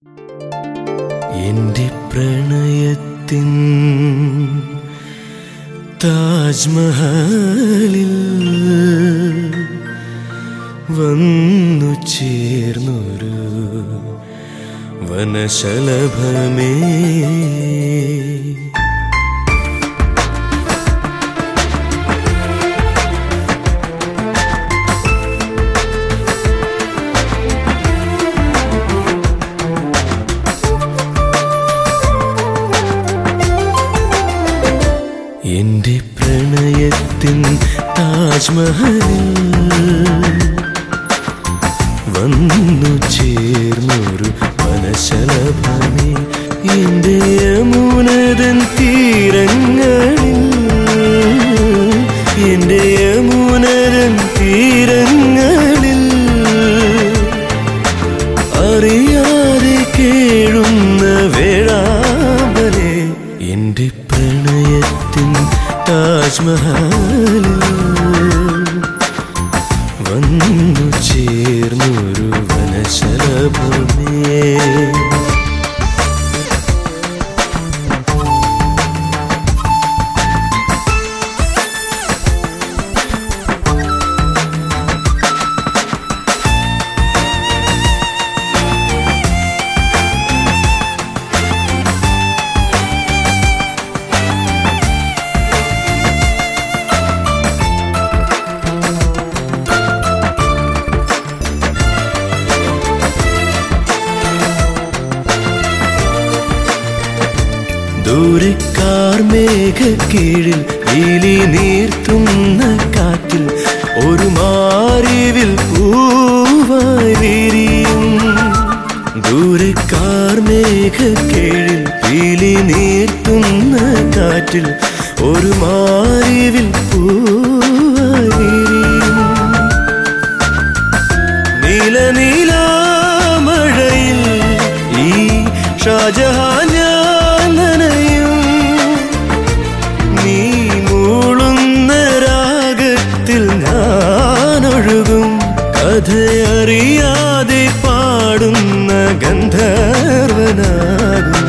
എന്റെ പ്രണയത്തിൻ താജ്മഹലിൽ വന്നു ചേർന്നൊരു വനശലഭമേ എന്റെ പ്രണയത്തിൻ താജ്മഹലിൽ വന്നു ചേർന്നൊരു വനശലഭമേ എന്റെ യമുനതൻ തീരങ്ങളിൽ എന്റെ യമുനതൻ തീരങ്ങളിൽ അറിയാതെ കേഴുന്ന വേഴാമ്പലെ എന്റെ പ്രണയത്തിൻ താജ്മഹലിൽ വന്നു ചേർന്നൊരു വനശലഭമേ ദൂരക്കാർ മേഘക്കീഴിൽ ഇലി നീർത്തുന്ന കാറ്റിൽ ഒരു മാറിവിൽ പൂവായി വിരിയും ദൂരക്കാർ മേഘക്കീഴിൽ പീലി നീർത്തുന്ന കാറ്റിൽ ഒരു മാറിവിൽ പൂവായി വിരിയും നീല നീലാമഴയിൽ ഈ ഷാജഹാൻ ഞാൻ നനയും നീ മൂളുന്ന രാഗത്തിൽ ഞാൻ ഒഴുകും കഥയറിയാതെ പാടുന്ന ഗന്ധർവനാകും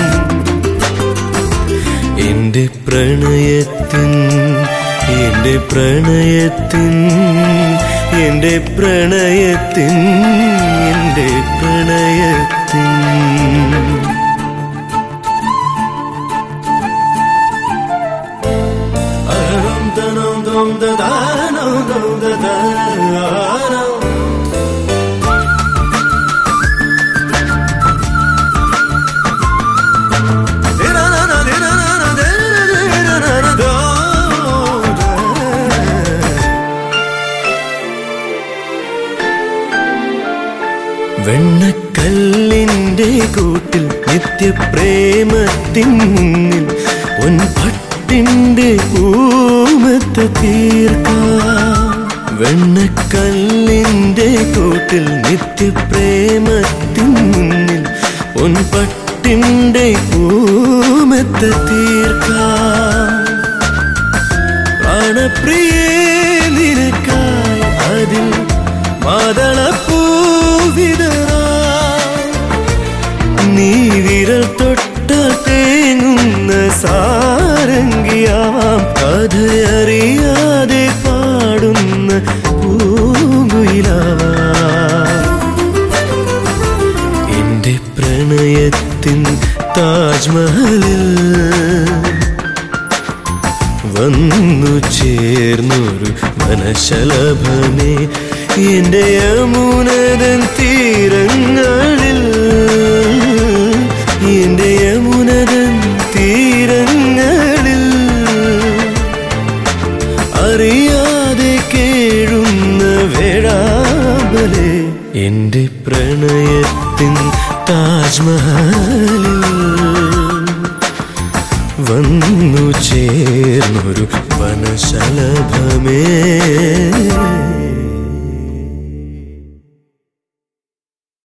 എന്റെ പ്രണയത്തിൻ എന്റെ പ്രണയത്തിൻ എന്റെ പ്രണയത്തിൻ എന്റെ പ്രണയത്തിൻ അഹം തനം ദം ദദാനം ദം ദദാനം വെണ്ണക്കല്ലിന്റെ കൂട്ടിൽ നിത്യപ്രേമത്തിൻ മുന്നിൽ പൊൻപട്ടിന്റെ ഊമത്ത് തീർക്കാം വെണ്ണക്കല്ലിന്റെ കൂട്ടിൽ നിത്യപ്രേമത്തിൻ മുന്നിൽ പൊൻപട്ടിന്റെ ഊമത്ത് തീർക്കാം പ്രാണപ്രിയേ നിനക്കായി അതിൽ മാതളപ്പൂവിതറാ നീ വിരൽ തൊട്ടാൽ തേങ്ങുന്ന സാരംഗിയാവാം കഥയറിയാതെ പാടുന്ന പൂങ്കുയിലാവാം എന്റെ പ്രണയത്തിൻ താജ്മഹലിൽ വന്നു ചേർന്നൊരു വനശലഭമേ എന്റെ യമുനതൻ തീരങ്ങളിൽ എന്റെ യമുനതൻ തീരങ്ങളിൽ അറിയാതെ കേഴുന്ന വേഴാമ്പലെ എന്റെ പ്രണയത്തിൻ താജ്മഹലിൽ വന്നു ചേർന്നൊരു വനശലഭമേ